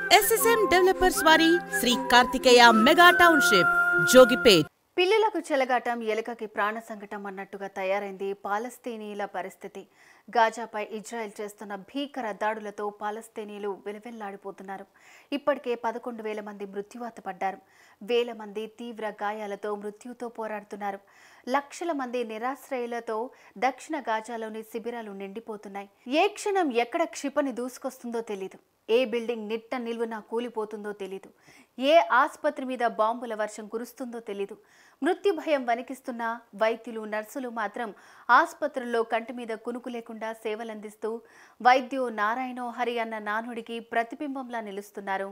SSM developers వారి Sri Karthikeya mega township Jogipet పిల్లులకు చెలగాటం ఎలుకకి ప్రాణ సంకటం అన్నట్టుగా తయారైంది పాలస్తీనీల పరిస్థితి గాజాపై ఇజ్రాయెల్ చేస్తున్న భీకర దాడులతో పాలస్తీనీలు విలవెల్లాడిపోతున్నారు ఇప్పటికే పదకొండు వేల మంది మృత్యువాత పడ్డారు వేల మంది తీవ్ర గాయాలతో మృత్యుతో పోరాడుతున్నారు లక్షల మంది నిరాశ్రయులతో దక్షిణ గాజాలోని శిబిరాలు నిండిపోతున్నాయి ఏ క్షణం ఎక్కడ క్షిపణి దూసుకొస్తుందో తెలీదు ఏ బిల్డింగ్ నిట్ట నిలువున కూలిపోతుందో తెలీదు ఏ ఆసుపత్రి మీద బాంబుల వర్షం కురుస్తుందో తెలీదు మృత్యు భయం వణికిస్తున్న వైద్యులు నర్సులు మాత్రం ఆసుపత్రుల్లో కంటి మీద కునుకు లేకుండా సేవలందిస్తూ వైద్యో నారాయణో హరి అన్న నానుడికి ప్రతిబింబంలా నిలుస్తున్నారు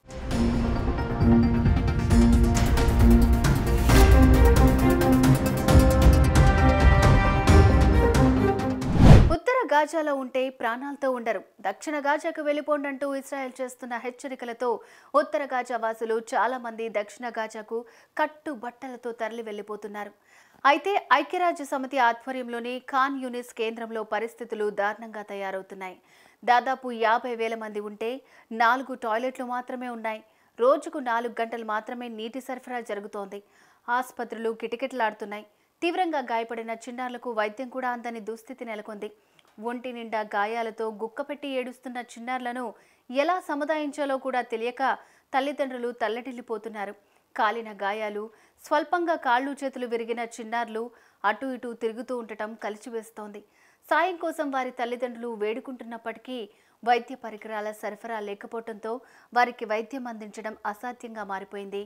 ఉత్తర గాజాలో ఉంటే ప్రాణాలతో ఉండరు దక్షిణ గాజాకు వెళ్ళిపోండంటూ ఇస్రాయెల్ చేస్తున్న హెచ్చరికలతో ఉత్తర గాజా వాసులు చాలా మంది దక్షిణ గాజాకు కట్టు బట్టలతో తరలి వెళ్ళిపోతున్నారు అయితే ఐక్యరాజ్య సమితి ఆధ్వర్యంలోని ఖాన్ యూనిస్ కేంద్రంలో పరిస్థితులు దారుణంగా తయారవుతున్నాయి దాదాపు యాభై వేల మంది ఉంటే నాలుగు టాయిలెట్లు మాత్రమే ఉన్నాయి రోజుకు నాలుగు గంటలు మాత్రమే నీటి సరఫరా జరుగుతోంది ఆసుపత్రులు కిటకిటలాడుతున్నాయి తీవ్రంగా గాయపడిన చిన్నారులకు వైద్యం కూడా అందని దుస్థితి నెలకొంది ఒంటి నిండా గాయాలతో గుక్కపెట్టి ఏడుస్తున్న చిన్నారులను ఎలా సముదాయించాలో కూడా తెలియక తల్లిదండ్రులు తల్లడిల్లిపోతున్నారు కాలిన గాయాలు స్వల్పంగా కాళ్ళు చేతులు విరిగిన చిన్నారులు అటు ఇటు తిరుగుతూ ఉండటం కలిచివేస్తోంది సాయం కోసం వారి తల్లిదండ్రులు వేడుకుంటున్నప్పటికీ వైద్య పరికరాల సరఫరా లేకపోవడంతో వారికి వైద్యం అందించడం అసాధ్యంగా మారిపోయింది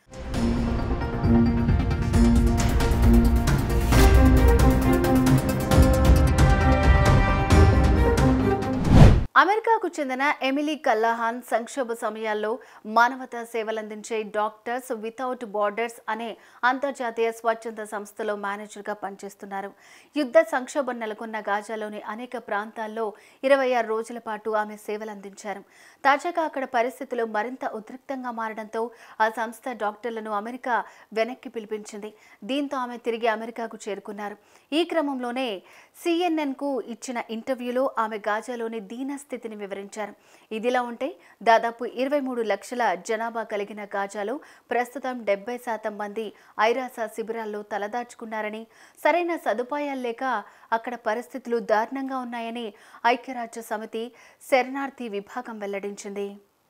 అమెరికాకు చెందిన ఎమిలీ కల్లాహాన్ సంక్షోభ సమయాల్లో మానవతా సేవలందించే డాక్టర్స్ వితౌట్ బార్డర్స్ అనే అంతర్జాతీయ స్వచ్ఛంద సంస్థలో మేనేజర్గా పనిచేస్తున్నారు యుద్ధ సంక్షోభం నెలకొన్న గాజాలోని అనేక ప్రాంతాల్లో ఇరవై ఆరు రోజుల పాటు ఆమె సేవలందించారు తాజాగా అక్కడ పరిస్థితులు మరింత ఉద్రిక్తంగా మారడంతో ఆ సంస్థ డాక్టర్లను అమెరికా వెనక్కి పిలిపించింది దీంతో ఆమె తిరిగి అమెరికాకు చేరుకున్నారు ఈ క్రమంలోనే సిఎన్ఎన్కు ఇచ్చిన ఇంటర్వ్యూలో ఆమె గాజాలోని దీన స్థితిని వివరించారు ఇదిలా ఉంటే దాదాపు ఇరవై మూడు లక్షల జనాభా కలిగిన గాజాలో ప్రస్తుతం డెబ్బై శాతం మంది ఐరాస శిబిరాల్లో తలదాచుకున్నారని సరైన సదుపాయాలు లేక అక్కడ పరిస్థితులు దారుణంగా ఉన్నాయని ఐక్యరాజ్య సమితి శరణార్థి విభాగం వెల్లడించింది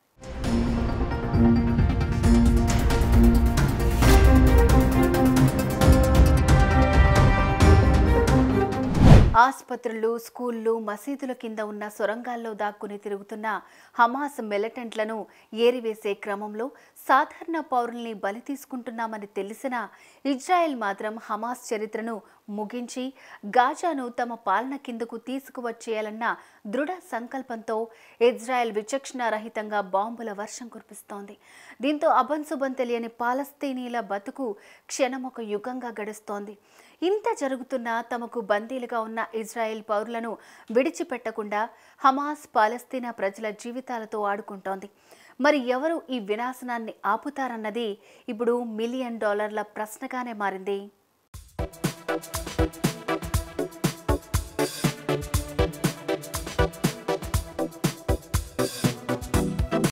ఆసుపత్రులు స్కూళ్ళు మసీదుల కింద ఉన్న సొరంగాల్లో దాక్కుని తిరుగుతున్న హమాస్ మిలిటెంట్లను ఏరివేసే క్రమంలో సాధారణ పౌరుల్ని బలి తీసుకుంటున్నామని తెలిసిన ఇజ్రాయెల్ మాత్రం హమాస్ చరిత్రను ముగించి గాజాను తమ పాలన కిందకు తీసుకువచ్చేయాలన్న దృఢ సంకల్పంతో ఇజ్రాయెల్ విచక్షణారహితంగా బాంబుల వర్షం కురిపిస్తోంది దీంతో అభంశుభం తెలియని పాలస్తీనీల బతుకు క్షణమొక యుగంగా గడుస్తోంది ఇంత జరుగుతున్నా తమకు బందీలుగా ఉన్న ఇజ్రాయెల్ పౌరులను విడిచిపెట్టకుండా హమాస్ పాలస్తీనా ప్రజల జీవితాలతో ఆడుకుంటోంది మరి ఎవరు ఈ వినాశనాన్ని ఆపుతారన్నది ఇప్పుడు మిలియన్ డాలర్ల ప్రశ్నగానే మారింది